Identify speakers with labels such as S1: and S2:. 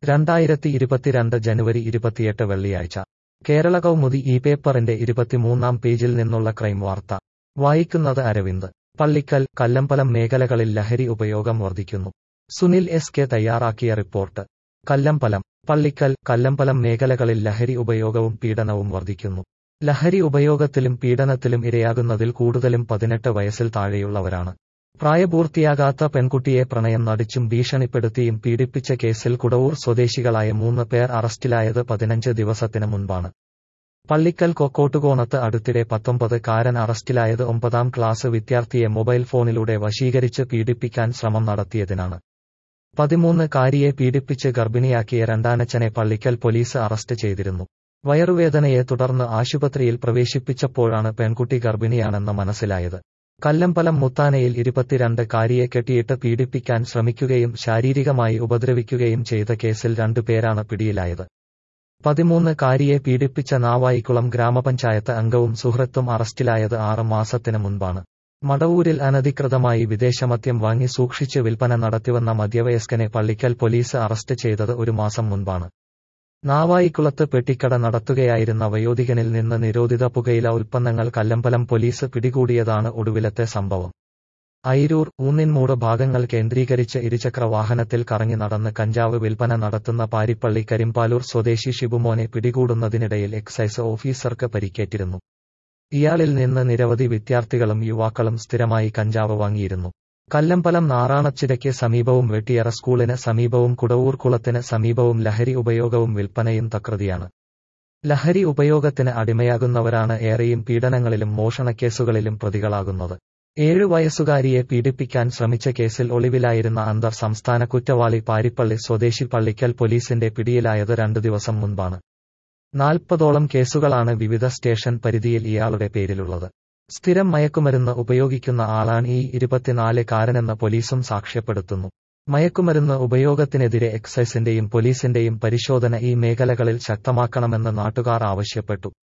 S1: രണ്ടായിരത്തി ഇരുപത്തിരണ്ട് ജനുവരി ഇരുപത്തിയെട്ട് വെള്ളിയാഴ്ച കേരള കൗമുദി ഈ പേപ്പറിന്റെ ഇരുപത്തിമൂന്നാം പേജിൽ നിന്നുള്ള ക്രൈം വാർത്ത വായിക്കുന്നത് അരവിന്ദ് പള്ളിക്കൽ കല്ലമ്പലം മേഖലകളിൽ ലഹരി ഉപയോഗം വർദ്ധിക്കുന്നു സുനിൽ എസ് കെ തയ്യാറാക്കിയ റിപ്പോർട്ട് കല്ലമ്പലം പള്ളിക്കൽ കല്ലമ്പലം മേഖലകളിൽ ലഹരി ഉപയോഗവും പീഡനവും വർദ്ധിക്കുന്നു ലഹരി ഉപയോഗത്തിലും പീഡനത്തിലും ഇരയാകുന്നതിൽ കൂടുതലും പതിനെട്ട് വയസ്സിൽ താഴെയുള്ളവരാണ് പ്രായപൂർത്തിയാകാത്ത പെൺകുട്ടിയെ പ്രണയം നടിച്ചും ഭീഷണിപ്പെടുത്തിയും പീഡിപ്പിച്ച കേസിൽ കുടവൂർ സ്വദേശികളായ മൂന്ന് പേർ അറസ്റ്റിലായത് പതിനഞ്ച് ദിവസത്തിന് മുൻപാണ് പള്ളിക്കൽ കൊക്കോട്ടുകോണത്ത് അടുത്തിടെ പത്തൊമ്പത് കാരൻ അറസ്റ്റിലായത് ഒമ്പതാം ക്ലാസ് വിദ്യാർത്ഥിയെ മൊബൈൽ ഫോണിലൂടെ വശീകരിച്ച് പീഡിപ്പിക്കാൻ ശ്രമം നടത്തിയതിനാണ് പതിമൂന്ന് കാരിയെ പീഡിപ്പിച്ച് ഗർഭിണിയാക്കിയ രണ്ടാനച്ചനെ പള്ളിക്കൽ പോലീസ് അറസ്റ്റ് ചെയ്തിരുന്നു വയറുവേദനയെ തുടർന്ന് ആശുപത്രിയിൽ പ്രവേശിപ്പിച്ചപ്പോഴാണ് പെൺകുട്ടി ഗർഭിണിയാണെന്ന് മനസ്സിലായത് കല്ലമ്പലം മുത്താനയിൽ ഇരുപത്തിരണ്ട് കാരിയെ കെട്ടിയിട്ട് പീഡിപ്പിക്കാൻ ശ്രമിക്കുകയും ശാരീരികമായി ഉപദ്രവിക്കുകയും ചെയ്ത കേസിൽ രണ്ടുപേരാണ് പിടിയിലായത് പതിമൂന്ന് കാരിയെ പീഡിപ്പിച്ച നാവായിക്കുളം ഗ്രാമപഞ്ചായത്ത് അംഗവും സുഹൃത്തും അറസ്റ്റിലായത് ആറ് മാസത്തിന് മുൻപാണ് മടവൂരിൽ അനധികൃതമായി വിദേശമദ്യം വാങ്ങി സൂക്ഷിച്ച് വിൽപ്പന നടത്തിവന്ന മധ്യവയസ്കനെ പള്ളിക്കൽ പോലീസ് അറസ്റ്റ് ചെയ്തത് ഒരു മാസം മുൻപാണ് നാവായിക്കുളത്ത് പെട്ടിക്കട നടത്തുകയായിരുന്ന വയോധികനിൽ നിന്ന് നിരോധിത പുകയില ഉൽപ്പന്നങ്ങൾ കല്ലമ്പലം പോലീസ് പിടികൂടിയതാണ് ഒടുവിലത്തെ സംഭവം ഐരൂർ ഊന്നിൻമൂട് ഭാഗങ്ങൾ കേന്ദ്രീകരിച്ച് ഇരുചക്ര വാഹനത്തിൽ കറങ്ങി നടന്ന് കഞ്ചാവ് വിൽപ്പന നടത്തുന്ന പാരിപ്പള്ളി കരിമ്പാലൂർ സ്വദേശി ഷിബുമോനെ പിടികൂടുന്നതിനിടയിൽ എക്സൈസ് ഓഫീസർക്ക് പരിക്കേറ്റിരുന്നു ഇയാളിൽ നിന്ന് നിരവധി വിദ്യാർത്ഥികളും യുവാക്കളും സ്ഥിരമായി കഞ്ചാവ് വാങ്ങിയിരുന്നു കല്ലമ്പലം നാറാണച്ചിരയ്ക്ക് സമീപവും വെട്ടിയറ സ്കൂളിന് സമീപവും കുടവൂർ കുളത്തിന് സമീപവും ലഹരി ഉപയോഗവും വിൽപ്പനയും തകൃതിയാണ് ലഹരി ഉപയോഗത്തിന് അടിമയാകുന്നവരാണ് ഏറെയും പീഡനങ്ങളിലും മോഷണക്കേസുകളിലും പ്രതികളാകുന്നത് ഏഴു വയസ്സുകാരിയെ പീഡിപ്പിക്കാൻ ശ്രമിച്ച കേസിൽ ഒളിവിലായിരുന്ന അന്തർ സംസ്ഥാന കുറ്റവാളി പാരിപ്പള്ളി സ്വദേശി പള്ളിക്കൽ പോലീസിന്റെ പിടിയിലായത് രണ്ടു ദിവസം മുൻപാണ് നാൽപ്പതോളം കേസുകളാണ് വിവിധ സ്റ്റേഷൻ പരിധിയിൽ ഇയാളുടെ പേരിലുള്ളത് സ്ഥിരം മയക്കുമരുന്ന് ഉപയോഗിക്കുന്ന ആളാണ് ഈ ഇരുപത്തിനാല് കാരനെന്ന് പോലീസും സാക്ഷ്യപ്പെടുത്തുന്നു മയക്കുമരുന്ന് ഉപയോഗത്തിനെതിരെ എക്സൈസിന്റെയും പോലീസിന്റെയും പരിശോധന ഈ മേഖലകളിൽ ശക്തമാക്കണമെന്ന് നാട്ടുകാർ ആവശ്യപ്പെട്ടു